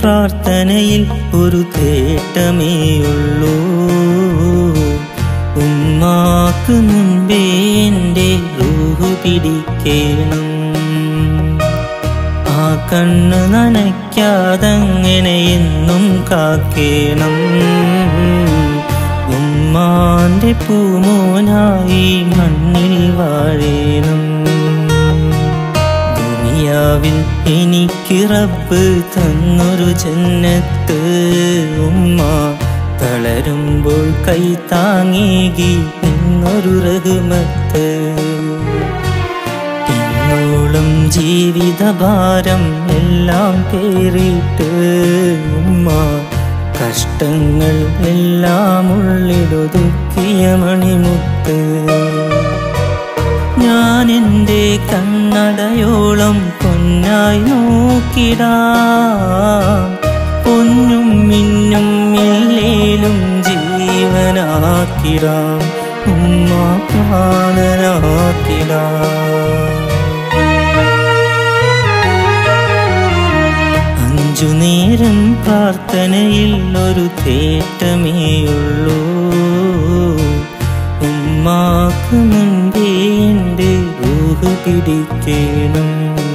പ്രാർത്ഥനയിൽ ഒരു തേട്ടമേയുള്ളൂ ഉമ്മാക്ക് മുൻപേ എൻ്റെ റൂഹ് പിടിക്കണം ആ കണ്ണ് നനയ്ക്കാതങ്ങനെ എന്നും കാക്കേണം ഉമ്മാന്റെ പൂമോനായി മണ്ണിൽ വാഴേണം ദുനിയാവിൽ എനിക്ക് റബ്ബ് തന്നൊരു ജന്നത്ത് ഉമ്മ തളരുമ്പോൾ കൈ താങ്ങേകി നിന്നൊരു റഹ്മത്ത് ഇന്നോളം ജീവിതഭാരം എല്ലാം പേറിയിട്ട് ഉമ്മ കഷ്ടങ്ങൾ എല്ലാം ഉള്ളിടൊതുക്കിയ മണിമുത്ത് ഞാൻ എൻ്റെ കണ്ണടയോളം പൊന്നായി നോക്കിടാം പൊന്നും മിന്നും ഇല്ലേലും ജീവനാക്കിടാം ഉമ്മ പ്രാണനാക്കിടാം അഞ്ചു നേരം പ്രാർത്ഥനയിൽ ഒരു തേട്ടമേയുള്ളൂ ഉമ്മാക്ക് മുൻപേ എൻ്റെ റൂഹ് പിടിക്കണം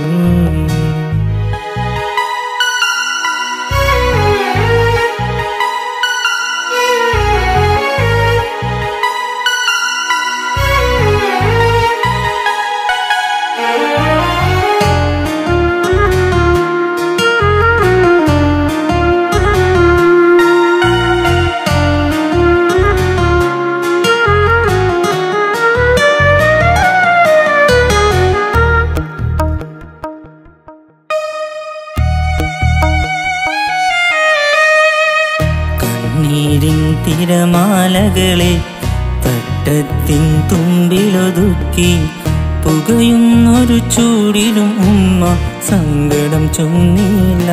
കണ്ണീരിൻ തിരമാലകളെ തട്ടത്തിൻ തുമ്പിലൊതുക്കി പുകയുന്നൊരു ചൂടിലും ഉമ്മ സങ്കടം ചൊന്നില്ല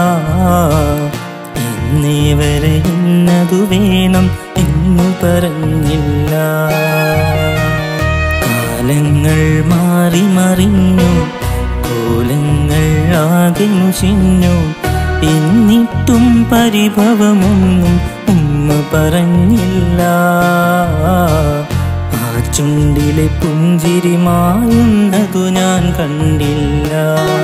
എന്നേ വരെ ഇന്നതു വേണം എന്നു പറഞ്ഞില്ല കാലങ്ങൾ മാറി മറിഞ്ഞു കോലങ്ങൾ ആകെ മുഷിഞ്ഞു എന്നിട്ടും പരിഭവമൊന്നും ഉമ്മ പറഞ്ഞില്ല ആ ചുണ്ടിലെ പുഞ്ചിരി മായുന്നതു ഞാൻ കണ്ടില്ല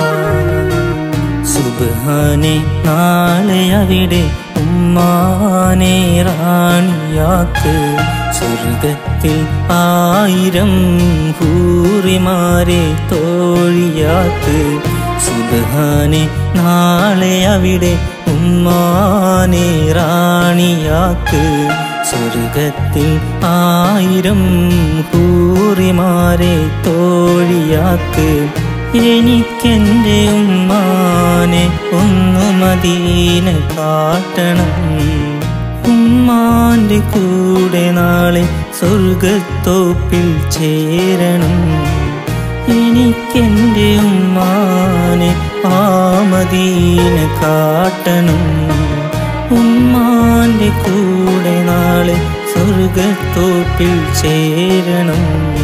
സുബാനെ നാളെ അവിടെ ഉമ്മാനെ റാണിയാക്ക് സ്വർഗത്തിൽ ആയിരം ഹൂറിമാരെ തോഴിയാക്ക് സുബാനെ നാളെ അവിടെ ഉമ്മാനെ റാണിയാക്ക് സ്വർഗത്തിൽ ആയിരം ഹൂറിമാരെ തോഴിയാക്ക് എനിക്കെൻ്റെ ഉമ്മാനെ ഒന്നു മദീന കാട്ടണം ഉമ്മാന്റെ കൂടെ നാളെ സ്വർഗത്തോപ്പിൽ ചേരണം എനിക്കെൻ്റെ ഉമ്മാനെ ആ മദീന കാട്ടണം ഉമ്മാന്റെ കൂടെ നാളെ സ്വർഗത്തോപ്പിൽ ചേരണം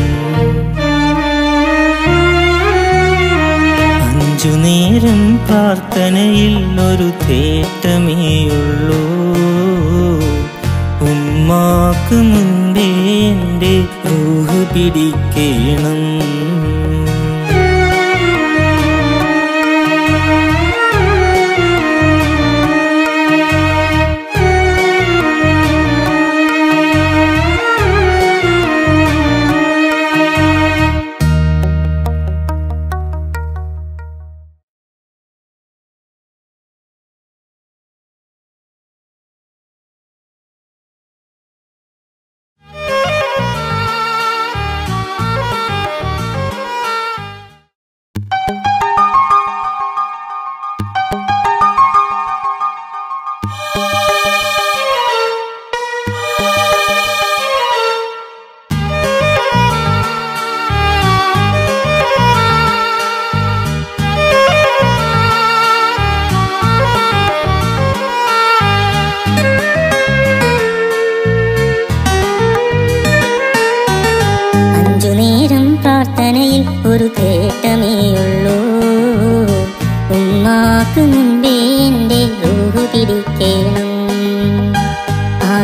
അഞ്ചു നേരം പ്രാർത്ഥനയിൽ ഒരു തേട്ടമേയുള്ളൂ ഉമ്മാക്ക് മുൻപേ എൻ്റെ റൂഹ് പിടിക്കണം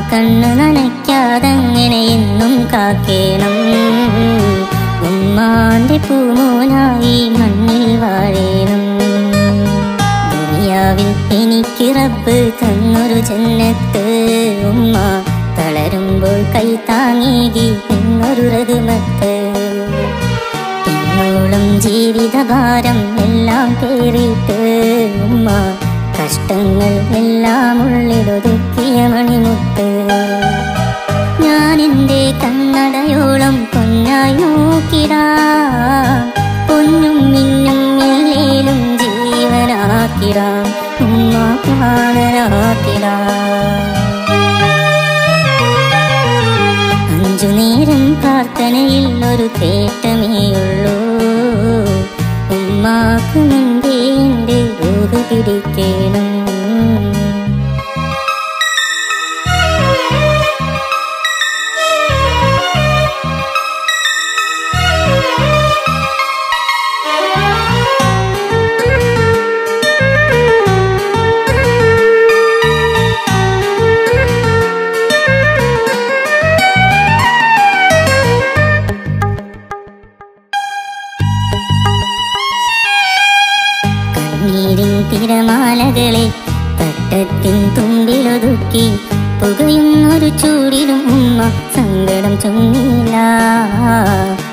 കണ്ണു നനയ്ക്കാതങ്ങനെ എന്നും കാക്കേണം ഉമ്മാന്റെ പൂമോനായി മണ്ണിൽ വാഴേണം ദുനിയാവിൽ എനിക്ക് റബ്ബ് തന്നൊരു ജന്നത്ത് ഉമ്മ തളരുമ്പോൾ കൈ താങ്ങേകി എന്നൊരു റഹ്മത്ത് എന്നോളം ജീവിതഭാരം എല്ലാം പേറിയിട്ട് ഉമ്മ കഷ്ടങ്ങൾ എല്ലാം ഉള്ളിലൊതുക്കിയ മണിമുത്ത് ഞാൻ എൻ്റെ കണ്ണടയോളം പൊന്നായി നോക്കിടാം പൊന്നും മിന്നും എല്ലേലും ജീവനാക്കിടാം ഉമ്മ പ്രാണനാക്കിടാം അഞ്ചു നേരം പ്രാർത്ഥനയിൽ ഒരു തേട്ടമേയുള്ളൂ ഉമ്മാക്ക് മുൻപേ എൻ്റെ രൂപ പിടിക്കണം കണ്ണീരിൻ തിരമാലകളെ തട്ടത്തിൻ തുമ്പിലൊതുക്കി പുകയുന്നൊരു ചൂടിലും ഉമ്മ സങ്കടം ചൊന്നില്ല